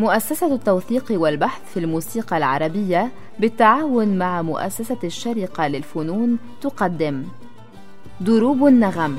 مؤسسة التوثيق والبحث في الموسيقى العربية بالتعاون مع مؤسسة الشرقة للفنون تقدم دروب النغم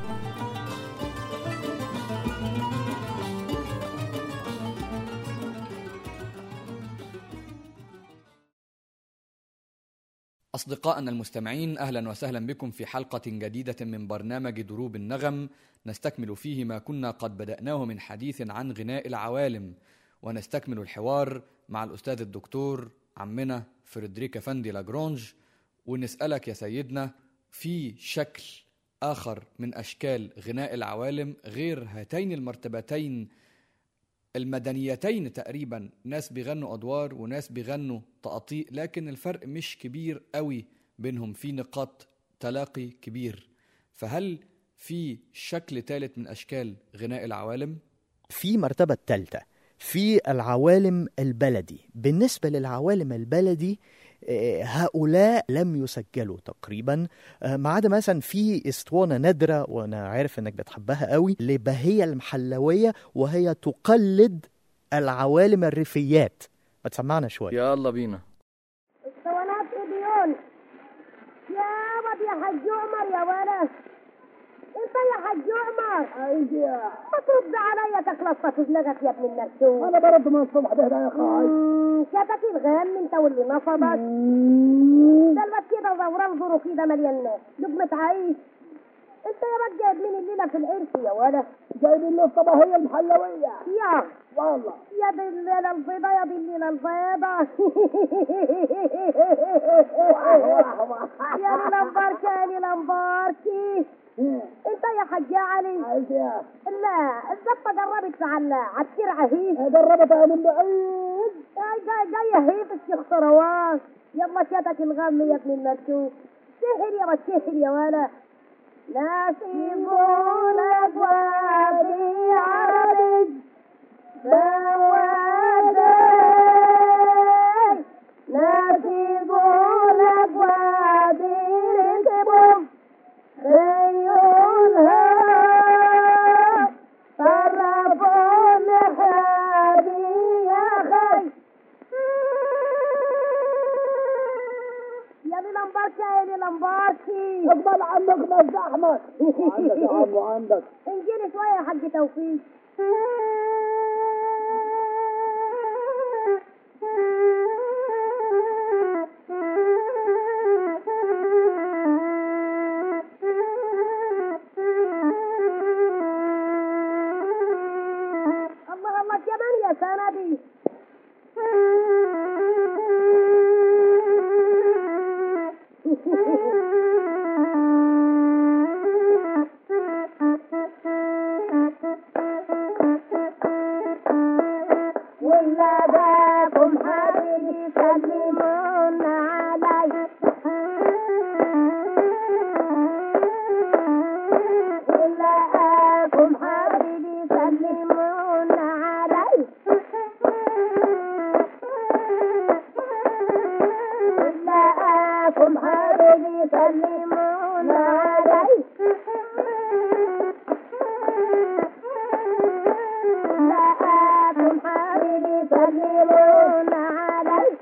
أصدقائنا المستمعين أهلا وسهلا بكم في حلقة جديدة من برنامج دروب النغم نستكمل فيه ما كنا قد بدأناه من حديث عن غناء العوالم ونستكمل الحوار مع الأستاذ الدكتور عمنا فريدريك أفندي لاجرونج ونسألك يا سيدنا في شكل آخر من أشكال غناء العوالم غير هاتين المرتبتين المدنيتين تقريبا ناس بيغنوا أدوار وناس بيغنوا تقاطيع لكن الفرق مش كبير قوي بينهم في نقاط تلاقي كبير فهل في شكل ثالث من أشكال غناء العوالم؟ في مرتبة الثالثة في العوالم البلدي بالنسبة للعوالم البلدي آه، هؤلاء لم يسجلوا تقريبا آه، ما عدا مثلا في اسطوانة نادرة وانا عارف انك بتحبها قوي لبهية المحلوية وهي تقلد العوالم الريفيات ما تسمعنا شوية يلا بينا اسطوانات ايديون يا واد يا حاج عمر يا ولد انت يا حاج عمر ايدي ما ترد عليا تخلص في دماغك يا ابن النسوم انا برد من الصبح ده يا خاي مم، شافك الغم انت واللي نصبك دلوقتي كده زوران زورو كده مليان ناس لقمة عيش انت يا واد جايب مين الليلة في العرس يا ولد جايبين لي الصباحية المحلوية يا والله يا دي الليلة البيضة يا دي الليلة البيضة يا ليلة مباركة يا ليلة مباركة انت يا حاج علي ايدي لا الزفة قربت على على الترعة هي جربت من بعيد جاي جاي جاي هي في الشيخ ثروات يلا شاتك الغم يا ابن المكتوب سحر يا ما سحر يا ولا نسيبون وادي عرج بوادي نسيبون وادي ركبهم ريونها طرفون هادي يا خي يا ليلى مباركة يا ليلى مباركة اقبل عنك ما زحمك عندك يا عم وعندك انجيلي شوية يا حاج توفيق الله الله كمان يا سندي ولادكم حبيبي سلمون علي ولادكم حبيبي سلمون علي ولادكم حبيبي سلمون علي لكم حبيبي سلمون علي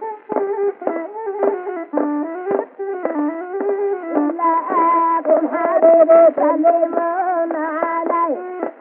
لكم حبيبي سلمون علي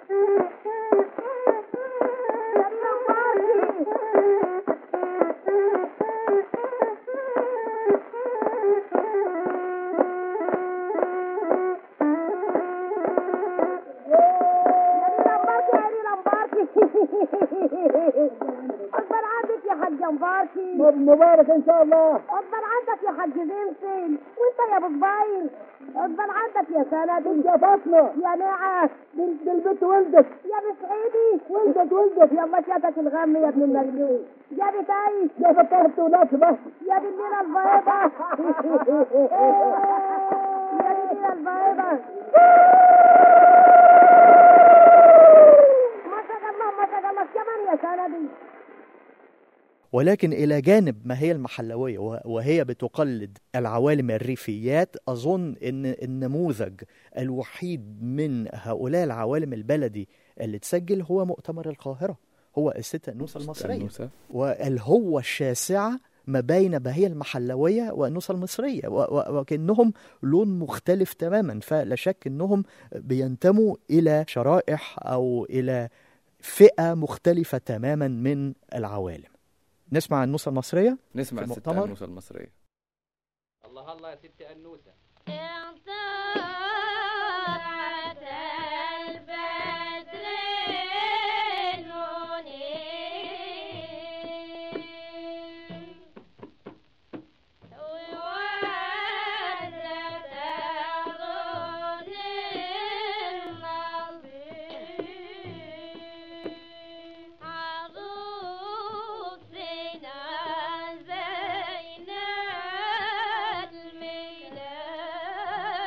اكبر عندك يا حاج مباركي مبارك ان شاء الله اكبر عندك يا حاج زنسل وانت يا ابو صباير اكبر عندك يا سند يا فاطمة يا نعس بنت البنت ولدت يا بسعيدي ولدت ولدت يلا شاتك الغم يا ابن المجنون يا بتايش يا فطرت وناسبة يا بالليلة البيضة يا بالليلة البيضة ما شاء الله ما شاء الله كمان يا سندي ولكن إلى جانب ما هي المحلوية وه- وهي بتقلد العوالم الريفيات أظن أن النموذج الوحيد من هؤلاء العوالم البلدي اللي تسجل هو مؤتمر القاهرة هو الستة أنوثة المصرية النوسة. والهوة الشاسعة ما بين بهية المحلوية والنوسة المصرية و- و- وكأنهم لون مختلف تماما فلا شك أنهم بينتموا إلى شرائح أو إلى فئة مختلفة تماما من العوالم نسمع النوسة المصرية نسمع في الست المؤتمر؟ أنوسة المصرية الله الله يا ست أنوسة طلعت البدر المنير ووزت الغول النظير عروسنا زين الميلاد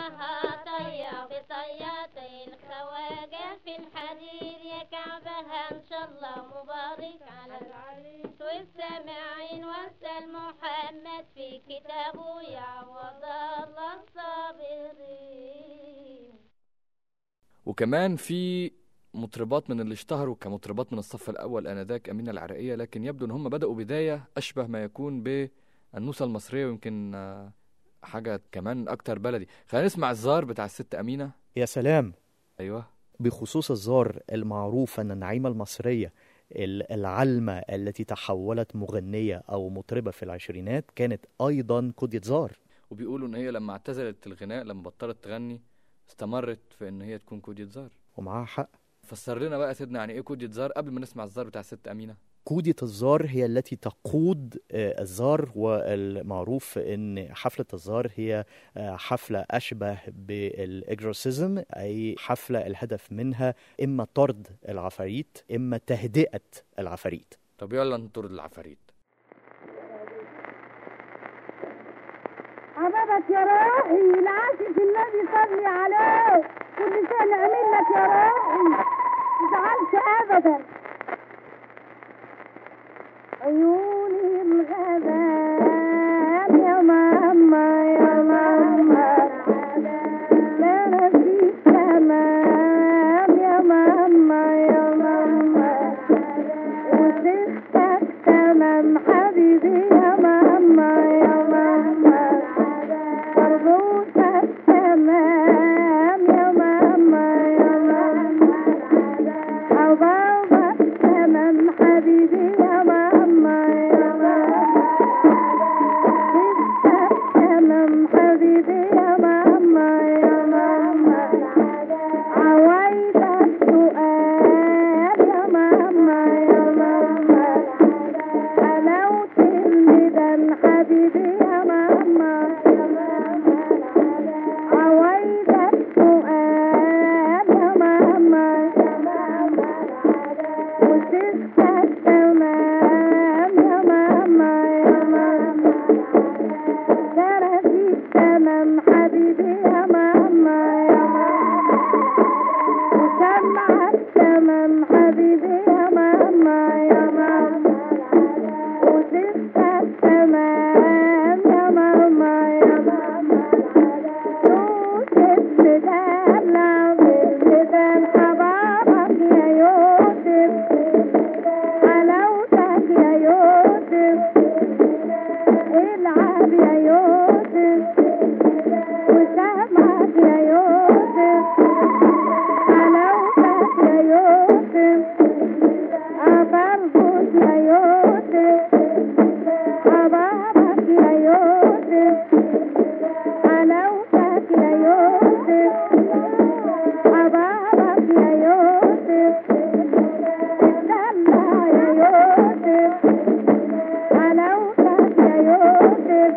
كعبها طية بطياتي الخواجة في الحرير يا كعبها إن شاء الله مبارك على العريس والسامعين واسأل محمد في كتابه يعوض الله الصابرين وكمان في مطربات من اللي اشتهروا كمطربات من الصف الأول آنذاك أمينة العراقية لكن يبدو إن هم بدأوا بداية أشبه ما يكون بالنوسة المصرية ويمكن آه، حاجة كمان أكتر بلدي خلينا نسمع الزار بتاع الست أمينة يا سلام أيوه بخصوص الزار المعروف أن النعيمة المصرية ال- العلمة التي تحولت مغنية أو مطربة في العشرينات كانت أيضا كودية زار وبيقولوا إن هي لما اعتزلت الغناء لما بطلت تغني استمرت في إن هي تكون كودية زار ومعاها حق فسر لنا بقى سيدنا يعني إيه كودية زار قبل ما نسمع الزار بتاع الست أمينة كودية الزار هي التي تقود آه، الزار والمعروف ان حفلة الزار هي آه، حفلة اشبه بالاجروسيزم اي حفلة الهدف منها اما طرد العفاريت اما تهدئة العفاريت طب يلا نطرد العفاريت عبابك يا روحي العاشق الذي صلي عليه كل شيء نعمل لك يا روحي تزعلش ابدا عيوني الغزال يا ماما يا ماما لا نسيت تمام يا ماما يا ماما وسختك تمام حبيبي يا ماما يا ماما مربوطك تمام يا ماما يا ماما حبابك تمام حبيبي يا ماما يا ماما سختك تمام حبيبي يا ماما يا ماما عوايدك سؤال يا ماما يا ماما حلاوة الميدان حبيبي يا ماما يا ماما عوايدك سؤال يا ماما يا ماما وسختك تمام يا ماما يا ماما درجي تمام حبيبي يا ماما يا ماما وسمعك تمام حبيبي يا ماما يا ماما وسختك تمام يا ماما يا ماما يوسف مدلع بالميدان حبابك يا يوسف حلاوتك يا يوسف العب يا يوسف وسامعك يا يوسف حلاوتك يا يوسف أبربط يا يوسف حبابك يا يوسف حلاوتك يا يوسف حبابك يا يوسف اتدلع يا يوسف حلاوتك يا يوسف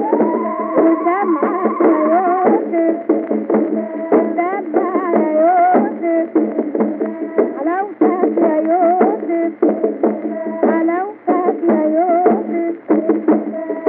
وسمعك يا يوسف اتدلع يا يوسف حلاوتك يا يوسف حلاوتك يا يوسف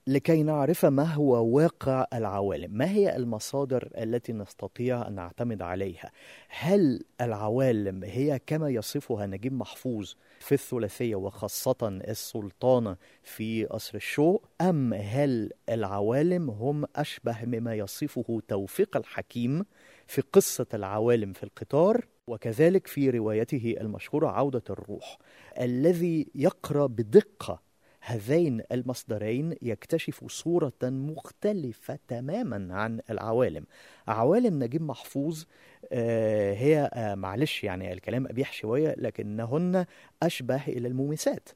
لكي نعرف ما هو واقع العوالم ما هي المصادر التي نستطيع أن نعتمد عليها هل العوالم هي كما يصفها نجيب محفوظ في الثلاثية وخاصة السلطانة في قصر الشوق أم هل العوالم هم أشبه مما يصفه توفيق الحكيم في قصة العوالم في القطار وكذلك في روايته المشهورة عودة الروح الذي يقرأ بدقة هذين المصدرين يكتشف صورة مختلفة تماما عن العوالم عوالم نجيب محفوظ آه، هي آه، معلش يعني الكلام أبيح شوية لكنهن أشبه إلى المومسات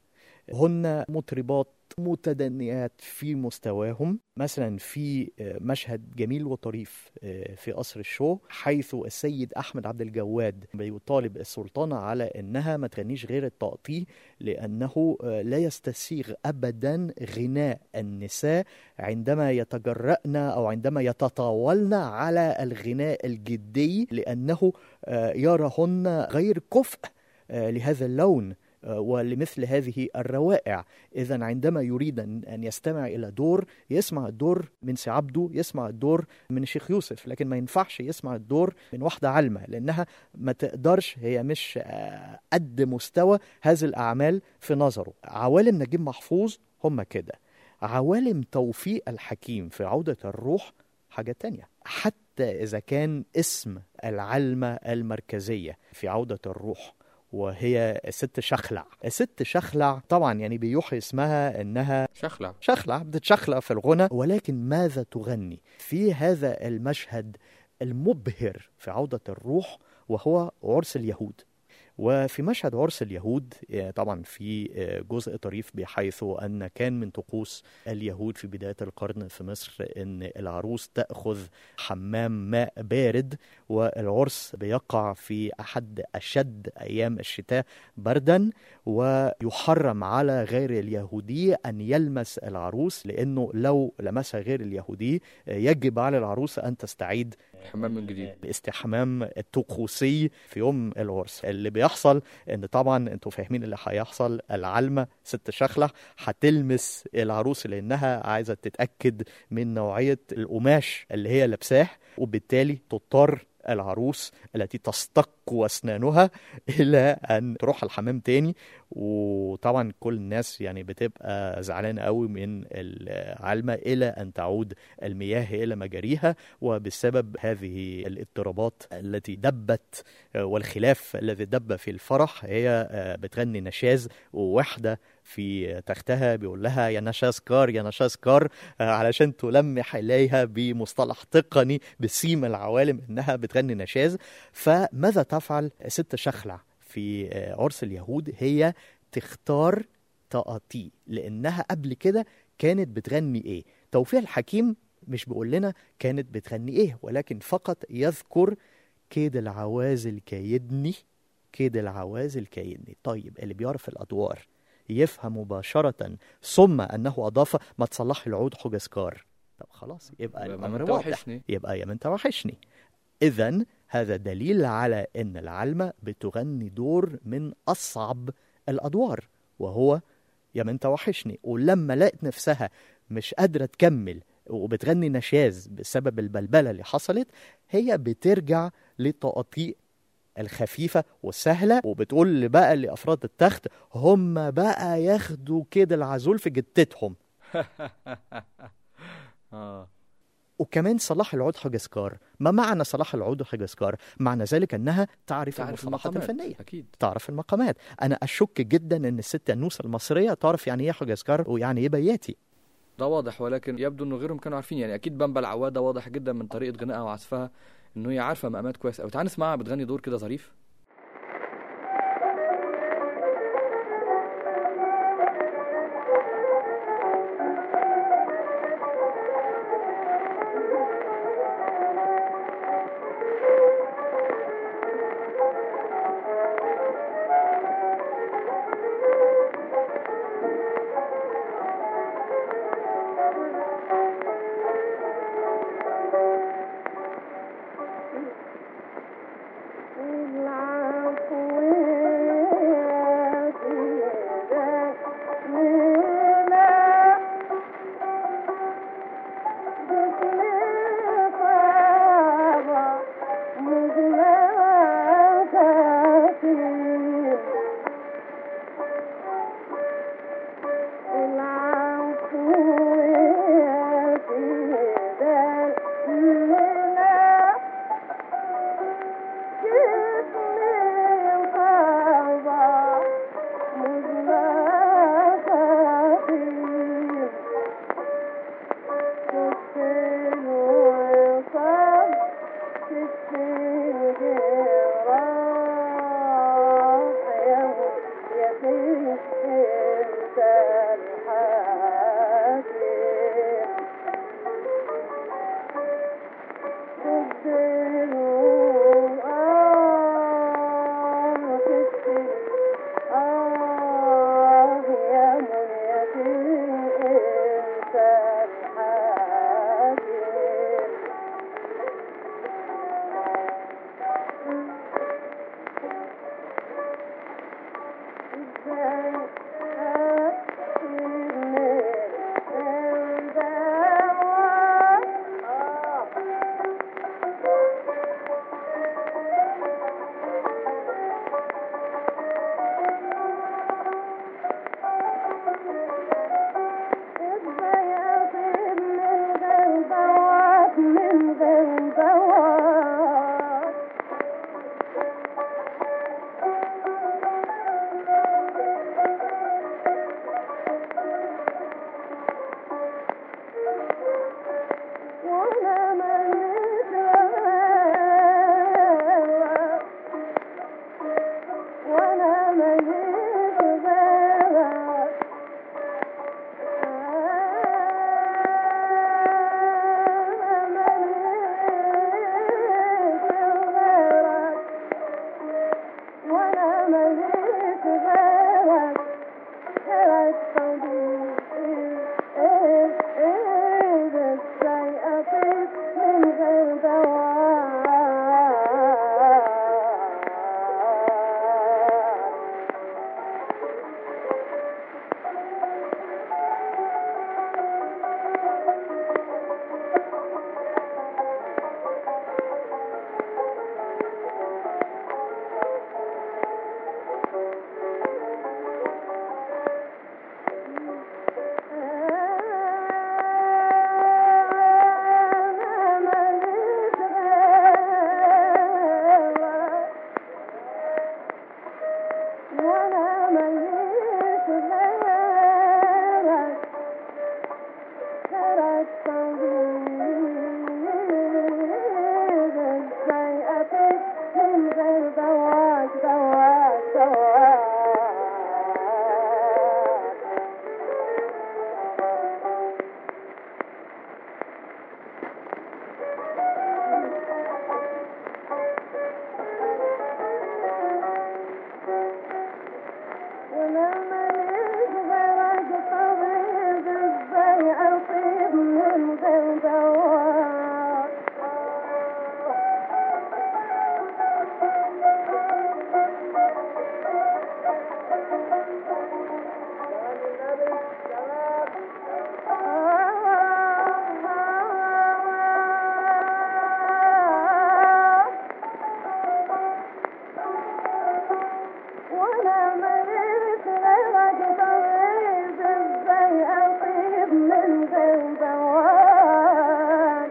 هن مطربات متدنيات في مستواهم مثلا في آه، مشهد جميل وطريف آه، في قصر الشو حيث السيد احمد عبد الجواد بيطالب السلطانه على انها ما تغنيش غير التقطيع لانه آه، لا يستسيغ ابدا غناء النساء عندما يتجرأن او عندما يتطاولن على الغناء الجدي لانه آه، يراهن غير كفء آه، لهذا اللون آه، ولمثل هذه الروائع إذا عندما يريد أن أن يستمع إلى دور يسمع الدور من سي عبده يسمع الدور من الشيخ يوسف لكن ما ينفعش يسمع الدور من واحدة علمة لأنها ما تقدرش هي مش آه، قد مستوى هذه الأعمال في نظره عوالم نجيب محفوظ هم كده عوالم توفيق الحكيم في عودة الروح حاجة تانية حتى إذا كان اسم العلمة المركزية في عودة الروح وهي الست شخلع الست شخلع طبعا يعني بيوحي اسمها انها شخلع شخلع بتتشخلع في الغنى ولكن ماذا تغني في هذا المشهد المبهر في عودة الروح وهو عرس اليهود وفي مشهد عرس اليهود آه، طبعا في آه، جزء طريف بحيث أن كان من طقوس اليهود في بداية القرن في مصر أن العروس تأخذ حمام ماء بارد والعرس بيقع في أحد أشد أيام الشتاء بردا ويحرم على غير اليهودي أن يلمس العروس لأنه لو لمسها غير اليهودي آه، يجب على العروس أن تستعيد حمام من جديد الاستحمام الطقوسي في يوم العرس اللي بيحصل ان طبعا انتوا فاهمين اللي هيحصل العلمة ست شخلة هتلمس العروس لانها عايزة تتأكد من نوعية القماش اللي هي لابساه وبالتالي تضطر العروس التي تصطك أسنانها إلى أن تروح الحمام تاني وطبعا كل الناس يعني بتبقى زعلانة قوي من العلمة إلى أن تعود المياه إلى مجاريها وبسبب هذه الاضطرابات التي دبت والخلاف الذي دب في الفرح هي بتغني نشاز وواحدة في تختها بيقول لها يا نشاز كار يا نشاز كار علشان تلمح إليها بمصطلح تقني بسيم العوالم إنها بتغني نشاز فماذا تفعل ست شخلع في عرس اليهود هي تختار تقاطيع لأنها قبل كده كانت بتغني إيه توفيق الحكيم مش بيقول لنا كانت بتغني إيه ولكن فقط يذكر كيد العوازل كيدني كيد العوازل كيدني طيب اللي بيعرف الأدوار يفهم مباشرة ثم أنه أضاف ما تصلح العود حجزكار طب خلاص يبقى يبقى الأمر من واضح توحشني. يبقى يا من توحشني إذا هذا دليل على أن العلمة بتغني دور من أصعب الأدوار وهو يا من توحشني ولما لقت نفسها مش قادرة تكمل وبتغني نشاز بسبب البلبلة اللي حصلت هي بترجع لتقاطيع الخفيفة والسهلة وبتقول بقى لأفراد التخت هم بقى ياخدوا كده العزول في جتتهم اه وكمان صلاح العود حجزكار ما معنى صلاح العود حجزكار معنى ذلك أنها تعرف, تعرف المصطلحات المقامات الفنية اكيد تعرف المقامات أنا أشك جدا أن الست النوسة المصرية تعرف يعني إيه حجزكار ويعني إيه بياتي ده واضح ولكن يبدو انه غيرهم كانوا عارفين يعني اكيد بامبا العواده واضح جدا من طريقه غنائها وعزفها انه هي عارفه مقامات كويس قوي تعال نسمعها بتغني دور كده ظريف العالم انت الحاكم تبدل آه تبدل آه يا منيتي انت الحاكم من غير دوام وانا مليت غيرك وانا مليت غيرك انا مليت غيرك وانا مليت غيرك غيرك صديقي ايه ايه ازاي اطيب من غير دواء أنا مليت غيرك وأنا مليت غيرك غيرك طبيب ازاي أطيب من غير دواك دواك دواك وانا ماليش غيرك طبيب ازاي اطيب من غير دواء وانا مليت غيرك طبيب ازاي اطيب من غير دواء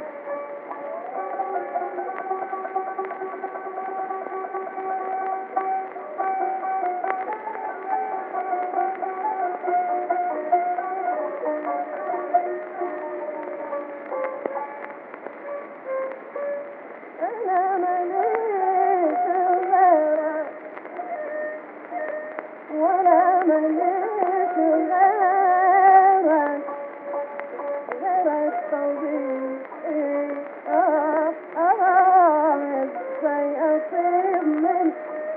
انا مليت غيرك ولا مليت غيرك غيرك طبيب آه آه ازاي أطيب من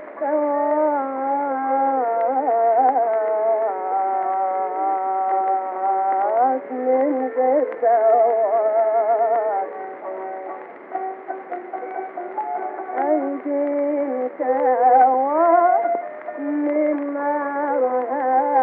دواك من غير دواك أيديك من مرهاك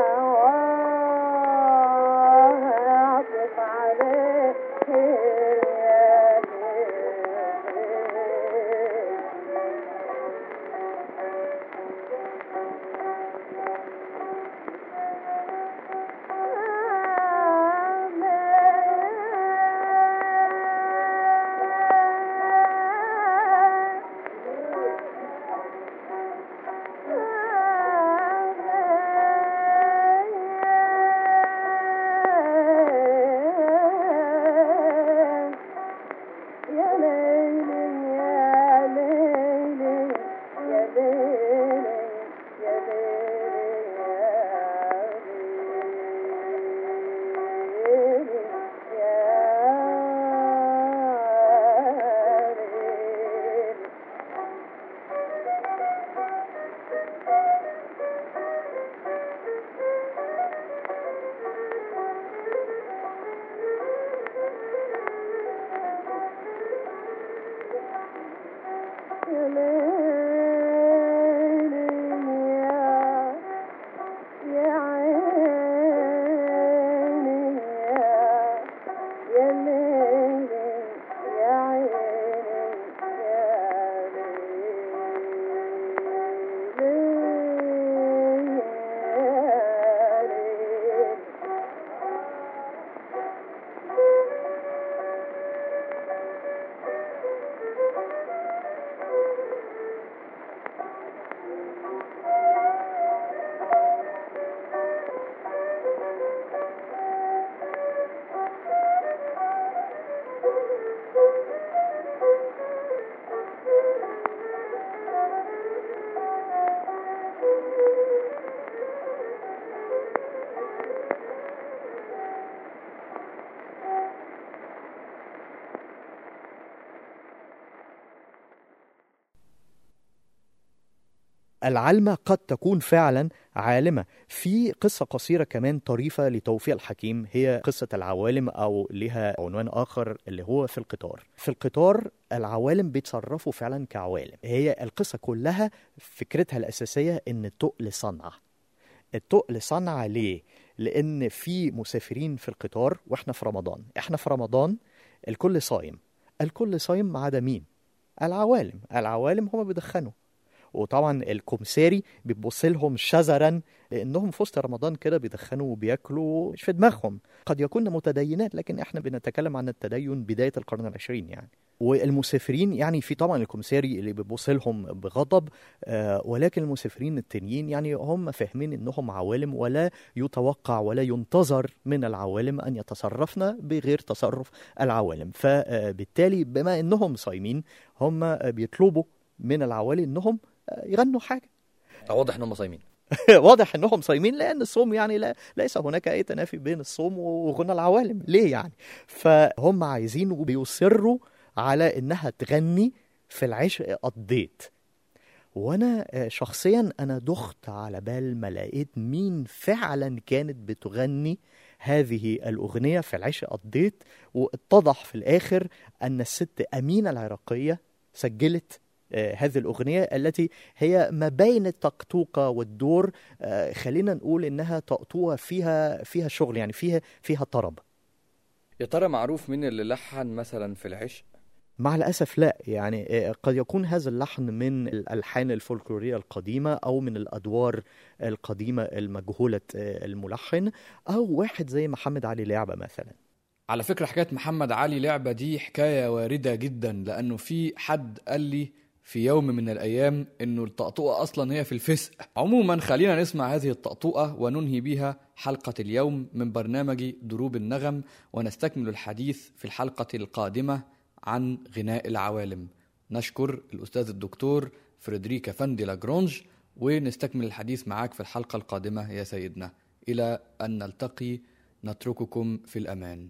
العلمة قد تكون فعلا عالمة في قصة قصيرة كمان طريفة لتوفيق الحكيم هي قصة العوالم أو لها عنوان آخر اللي هو في القطار في القطار العوالم بيتصرفوا فعلا كعوالم هي القصة كلها فكرتها الأساسية إن التقل صنعة التقل صنعة ليه؟ لأن في مسافرين في القطار وإحنا في رمضان إحنا في رمضان الكل صايم الكل صايم ما عدا مين؟ العوالم العوالم هما بيدخنوا وطبعا الكمساري بيبص لهم شزرا لانهم في وسط رمضان كده بيدخنوا وبياكلوا مش في دماغهم قد يكون متدينات لكن احنا بنتكلم عن التدين بدايه القرن العشرين يعني والمسافرين يعني في طبعا الكمساري اللي بيبص لهم بغضب آه ولكن المسافرين التانيين يعني هم فاهمين انهم عوالم ولا يتوقع ولا ينتظر من العوالم ان يتصرفن بغير تصرف العوالم فبالتالي بما انهم صايمين هم بيطلبوا من العوالم انهم يغنوا حاجه واضح انهم صايمين واضح انهم صايمين لان الصوم يعني لا ليس هناك اي تنافي بين الصوم وغنى العوالم ليه يعني فهم عايزين وبيصروا على انها تغني في العشق قضيت وانا شخصيا انا دخت على بال ما لقيت مين فعلا كانت بتغني هذه الاغنيه في العشق قضيت واتضح في الاخر ان الست امينه العراقيه سجلت هذه الأغنية التي هي ما بين الطقطوقة والدور خلينا نقول إنها طقطوقة فيها فيها شغل يعني فيها فيها طرب يا ترى معروف مين اللي لحن مثلا في العشق مع الأسف لا يعني قد يكون هذا اللحن من الألحان الفولكلورية القديمة أو من الأدوار القديمة المجهولة الملحن أو واحد زي محمد علي لعبة مثلا على فكرة حكاية محمد علي لعبة دي حكاية واردة جدا لأنه في حد قال لي في يوم من الأيام إنه الطقطوقة أصلا هي في الفسق عموما خلينا نسمع هذه الطقطوقة وننهي بها حلقة اليوم من برنامج دروب النغم ونستكمل الحديث في الحلقة القادمة عن غناء العوالم نشكر الأستاذ الدكتور فريدريكا فندي لاجرونج ونستكمل الحديث معاك في الحلقة القادمة يا سيدنا إلى أن نلتقي نترككم في الأمان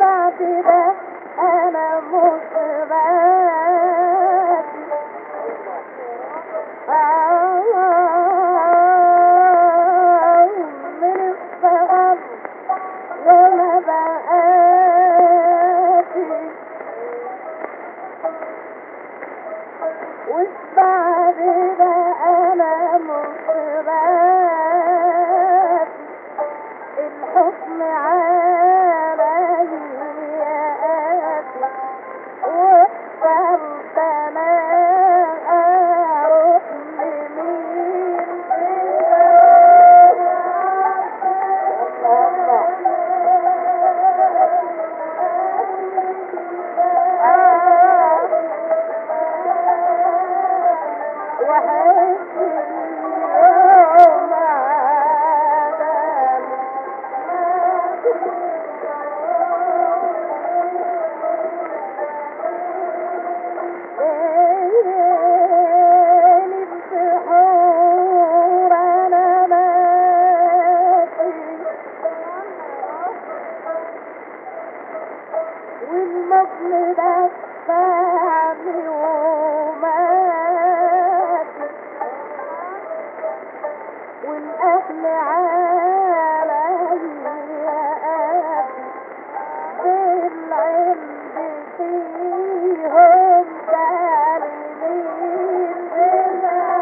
بعد ده انا مش باكي آه، من الصغر وما بقاتي وش بعد ده انا مش باكي الحكم علي آتي واخترت انا اروح لمين وحس اليوم عادل بين السحور أنا ماشي والمطل دفعني وماشي والأهل علي بالعلم فيهم سالمين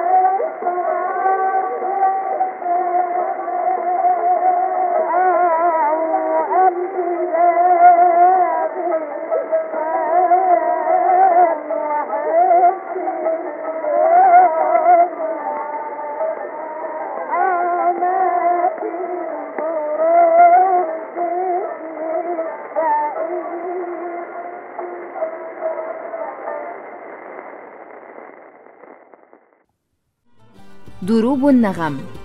دروب النغم